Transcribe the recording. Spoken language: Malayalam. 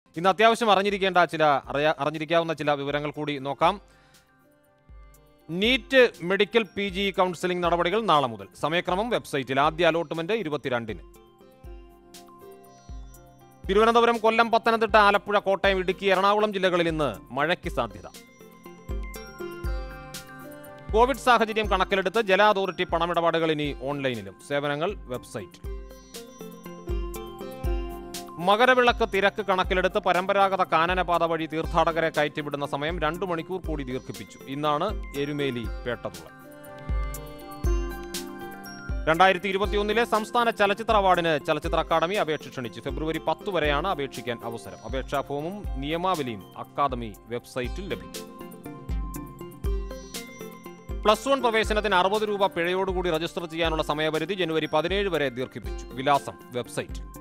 ഇന്ന് അത്യാവശ്യം അറിഞ്ഞിരിക്കേണ്ട ചില അറിയാ അറിഞ്ഞിരിക്കാവുന്ന ചില വിവരങ്ങൾ കൂടി നോക്കാം NEET medical P G counselling നടപടികൾ നാളെ മുതൽ സമയക്രമം വെബ്സൈറ്റിൽ ആദ്യ അലോട്ട്മെന്റ് ഇരുപത്തിരണ്ടിന് തിരുവനന്തപുരം കൊല്ലം പത്തനംതിട്ട ആലപ്പുഴ കോട്ടയം ഇടുക്കി എറണാകുളം ജില്ലകളിൽ ഇന്ന് മഴയ്ക്ക് സാധ്യത കോവിഡ് സാഹചര്യം കണക്കിലെടുത്ത് ജല അതോറിറ്റി പണമിടപാടുകൾ ഇനി ഓൺലൈനിലും സേവനങ്ങൾ വെബ്സൈറ്റിൽ മകരവിളക്ക് തിരക്ക് കണക്കിലെടുത്ത് പരമ്പരാഗത കാനനപാത വഴി തീർത്ഥാടകരെ കയറ്റിവിടുന്ന സമയം രണ്ടു മണിക്കൂർ കൂടി ദീർഘിപ്പിച്ചു ഇന്നാണ് എരുമേലി പേട്ടതുള്ളൽ രണ്ടായിരത്തി ഇരുപത്തിയൊന്നിലെ സംസ്ഥാന ചലച്ചിത്ര അവാർഡിന് ചലച്ചിത്ര അക്കാദമി അപേക്ഷ ക്ഷണിച്ചു ഫെബ്രുവരി പത്ത് വരെയാണ് അപേക്ഷിക്കാൻ അവസരം അപേക്ഷാ ഫോമും നിയമാവലിയും അക്കാദമി വെബ്സൈറ്റിൽ ലഭിക്കും പ്ലസ് വൺ പ്രവേശനത്തിന് അറുപത് രൂപ പിഴയോടുകൂടി രജിസ്റ്റർ ചെയ്യാനുള്ള സമയപരിധി ജനുവരി പതിനേഴ് വരെ ദീർഘിപ്പിച്ചു വിലാസം വെബ്സൈറ്റ്